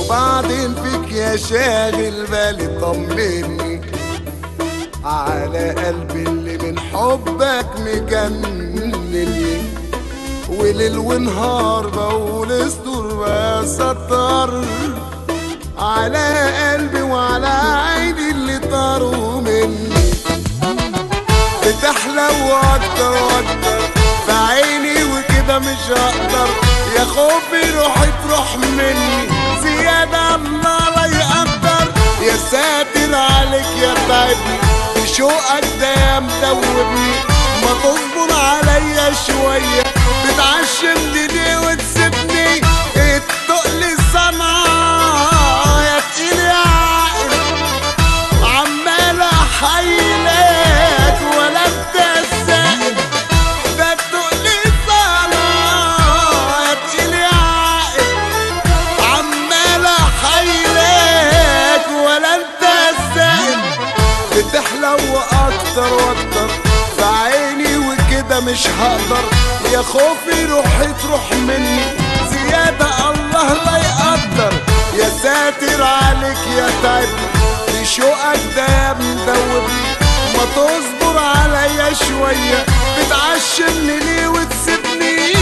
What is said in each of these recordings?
وبعدين فيك يا شاغل بالي طمني على قلبي اللي من حبك مجنني وليل ونهار بقول استر بستر على قلبي وعلى عيني اللي طاروا مني بتحلو اكتر واكتر في عيني وكده مش هقدر يا خوفي روحي تروح مني زيادة الله لا يقدر يا ساتر عليك يا تعبني شوقك ده يا مدوبني ما تصبر عليا شوية بتعشمني ليه وتسيبني التقل صنعة يا تقيل يا عقل عمال احيلك ولا انت السائل ده التقل صنعة يا تقيل يا عقل عمال احيلك ولا انت السائل بتحلو اكتر واكتر في عيني وكده مش هقدر يا خوفي روحي تروح مني زيادة الله لا يقدر يا ساتر عليك يا تعبني في شوقك ده يا مدوبني ما تصبر عليا شوية بتعشمني ليه وتسيبني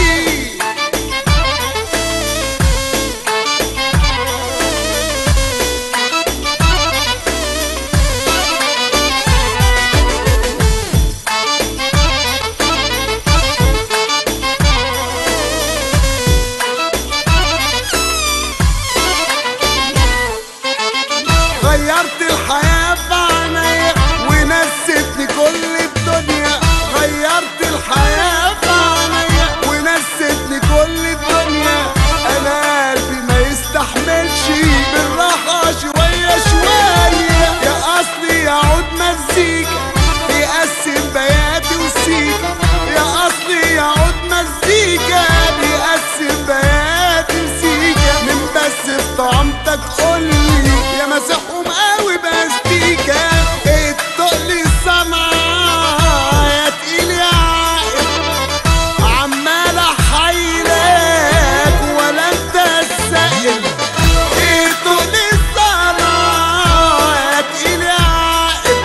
غيرت الحياة في عينيا ونستني كل الدنيا غيرت الحياة في عينيا ونستني كل الدنيا أنا قلبي ما يستحملش بالراحة شوية شوية يا أصلي يعود مزيكا بيقسم بياتي وسيكا يا أصلي يعود مزيكا بيقسم بياتي وسيكا من بس في طعمتك قولي يا مسحهم قوي باستيكا التقل السمعة يا تقيل يا عاقل عمال احيلك ولا انت السائل التقل السمعة يا تقيل يا عاقل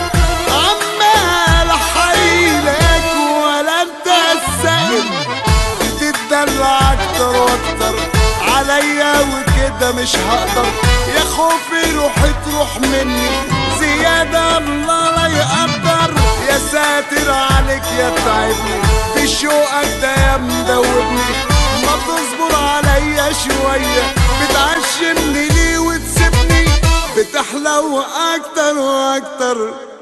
عمال احيلك ولا انت السائل بتدلع اكتر واكتر عليا وكده مش هقدر يا خوفي روحي تروح مني زيادة الله لا يقدر يا ساتر عليك يا تعبني في شوقك ده يا مدوبني ما تصبر عليا شوية بتعشمني ليه وتسيبني بتحلو اكتر واكتر